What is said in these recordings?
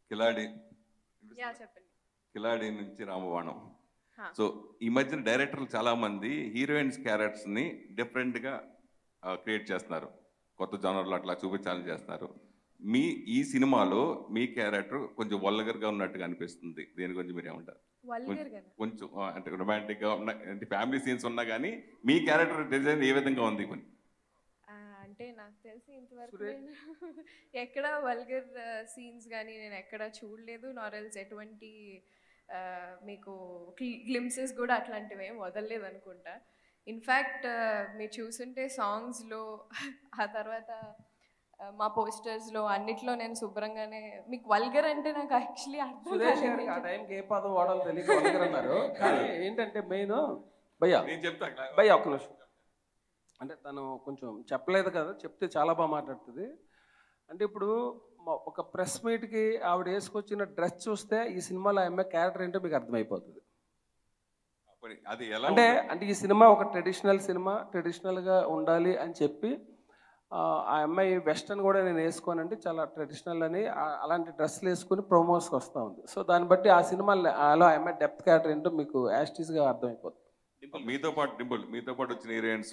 కిలాడి yeah చెప్పండి కిలాడి నుంచి రామబాణం హా. సో ఈ మధ్యన డైరెక్టర్లు చాలా మంది హీరోయిన్స్ క్యారెక్టర్స్ ని డిఫరెంట్ గా క్రియేట్ చేస్తున్నారు కొత్త జనర్లు అట్లా చూపించాలని చేస్తున్నారు మీ ఈ సినిమాలో మీ క్యారెక్టర్ కొంచెం వల్గర్ గా ఉన్నట్టుగా అనిపిస్తుంది దేని గురించి మీరు ఏమంటారు వల్గర్ గా కొంచెం ఆ, అంటే రొమాంటిక్ గా ఉన్న అంటే ఫ్యామిలీ సీన్స్ ఉన్నా కానీ మీ క్యారెక్టర్ డిజైన్ ఏ విధంగా ఉంది కొన్ని అంటే నాకు తెలిసి ఇంతవరకు సురేష్. నేను ఎక్కడ వల్గర్ సీన్స్ కానీ నేను ఎక్కడ చూడలేదు నారెల్స్ ఎటువంటి ఆ, మీకు గ్లిమ్సెస్ కూడా అట్లాంటివి ఏం వదలలేదు అనుకుంటా ఇన్ఫ్యాక్ట్ మీరు చూసుంటే సాంగ్స్లో ఆ తర్వాత ఆ, మా పోస్టర్స్లో అన్నిట్లో నేను శుభ్రంగానే మీకు వల్గర్ అంటే నాకు యాక్చువల్లీ అర్థం సురేష్ కాలేదు. గారికి ఆ టైంకి ఏ పదం వాడాలో తెలియక వల్గర్ అన్నారు కానీ ఏంటంటే మెయిన్ భయ్యా నేను చెప్తా భయ్యా ఒక్క నిమిషం అంటే తను కొంచెం చెప్పలేదు కదా చెప్తే చాలా బాగా మాట్లాడుతుంది అంటే ఇప్పుడు మా- ఒక ప్రెస్ మీట్కి ఆవిడ వేసుకొచ్చిన డ్రెస్ చూస్తే ఈ సినిమాలో ఆమె క్యారెక్టర్ ఏంటో మీకు అర్థమైపోతుంది అప్పుడు అది ఎలా అంటే ఉంటుంది? అంటే ఈ సినిమా ఒక ట్రెడిషనల్ సినిమా ట్రెడిషనల్గా ఉండాలి అని చెప్పి ఆ ఆ అమ్మాయి వెస్టర్న్ కూడా నేను వేసుకోనంటే చాలా ట్రెడిషనల్ అని ఆ- అలాంటి డ్రెస్సులు వేసుకుని ప్రమోస్కి వస్తూ ఉంది సో దాన్ని బట్టి ఆ సినిమాలో అలా ఆ అమ్మాయి డెప్త్ క్యారెక్టర్ ఏంటో మీకు యాస్టీస్గా అర్థమైపోతుంది డింపుల్ మీతో పాటు డింపుల్ మీతో పాటు వచ్చిన హీరోయిన్స్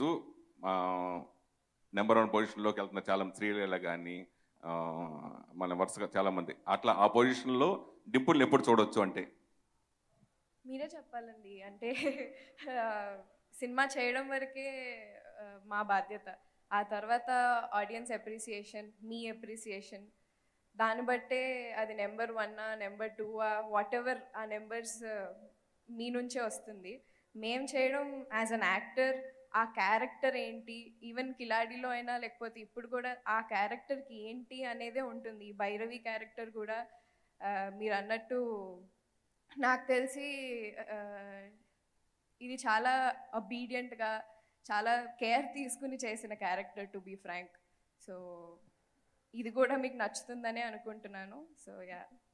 నెంబర్ వన్ పొజిషన్లోకి వెళ్తున్న చాలా శ్రీలీల కానీ మన వరుసగా చాలా మంది అట్లా ఆ పొజిషన్లో డింపుల్ని ఎప్పుడు చూడొచ్చు అంటే మీరే చెప్పాలండి అంటే ఆ, సినిమా చేయడం వరకే ఆ, మా బాధ్యత ఆ తర్వాత ఆడియన్స్ అప్రిసియేషన్ మీ అప్రిసియేషన్ దాన్ని బట్టే అది నెంబర్ వన్నా నెంబర్ టూవా వాట్ ఎవర్ ఆ నెంబర్స్ మీ నుంచే వస్తుంది మేం చేయడం యాజ్ అన్ యాక్టర్ ఆ క్యారెక్టర్ ఏంటి ఈవెన్ కిలాడిలో అయినా లేకపోతే ఇప్పుడు కూడా ఆ క్యారెక్టర్కి ఏంటి అనేదే ఉంటుంది ఈ భైరవి క్యారెక్టర్ కూడా ఆ, మీరు అన్నట్టు నాకు తెలిసి ఆ, ఇది చాలా ఒబీడియంట్గా చాలా కేర్ తీసుకుని చేసిన character to be frank so ఇది కూడా మీకు నచ్చుతుందనే అనుకుంటున్నాను సో యా